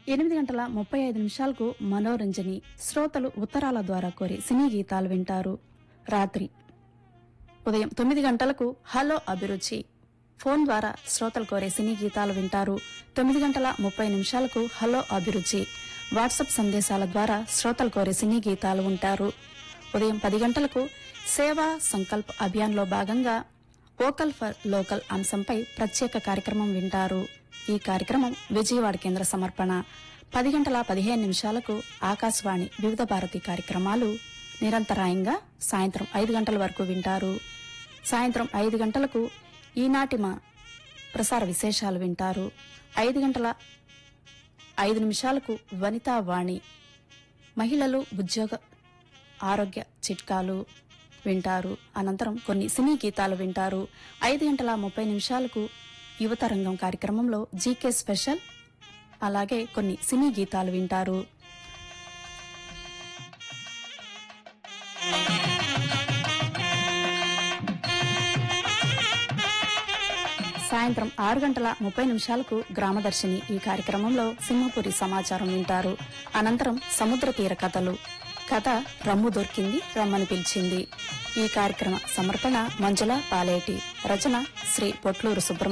ఎనిమిది గంటల ముప్పై ఐదు నిమిషాలకు మనోరంజని శ్రోతలు ఉత్తరాల ద్వారా కోరి సినీ గీతాలు వింటారు రాత్రి ఉదయం తొమ్మిది గంటలకు హలో అభిరుచి ఫోన్ ద్వారా శ్రోతలు కోరే సినీ గీతాలు వింటారు తొమ్మిది గంటల ముప్పై నిమిషాలకు హలో అభిరుచి వాట్సాప్ సందేశాల ద్వారా శ్రోతలు కోరే సినీ గీతాలు ఉంటారు ఉదయం పది గంటలకు సేవా సంకల్ప్ అభియాన్లో భాగంగా వోకల్ ఫర్ లోకల్ అంశంపై ప్రత్యేక కార్యక్రమం వింటారు ఈ కార్యక్రమం విజయవాడ కేంద్ర సమర్పణ పది గంటల పదిహేను నిమిషాలకు ఆకాశవాణి వివిధ భారతి కార్యక్రమాలు నిరంతరాయంగా సాయంత్రం ఐదు గంటల వరకు వింటారు సాయంత్రం ఐదు గంటలకు ఈనాటి మా ప్రసార విశేషాలు వింటారు ఐదు గంటల ఐదు నిమిషాలకు వనితా వాణి మహిళలు ఉద్యోగ ఆరోగ్య చిట్కాలు వింటారు అనంతరం కొన్ని సినీ గీతాలు వింటారు ఐదు గంటల ముప్పై నిమిషాలకు యువత రంగం కార్యక్రమంలో జీకే స్పెషల్ అలాగే కొన్ని సినీ గీతాలు వింటారు సాయంత్రం ఆరు గంటల ముప్పై నిమిషాలకు గ్రామదర్శిని ఈ కార్యక్రమంలో సింహపురి సమాచారం వింటారు అనంతరం సముద్ర తీర కథలు కథ రమ్ము దొరికింది రమ్మని పిలిచింది ఈ కార్యక్రమ సమర్పణ మంజుల పాలేటి రచన శ్రీ పొట్లూరు సుబ్రహ్మణ్యం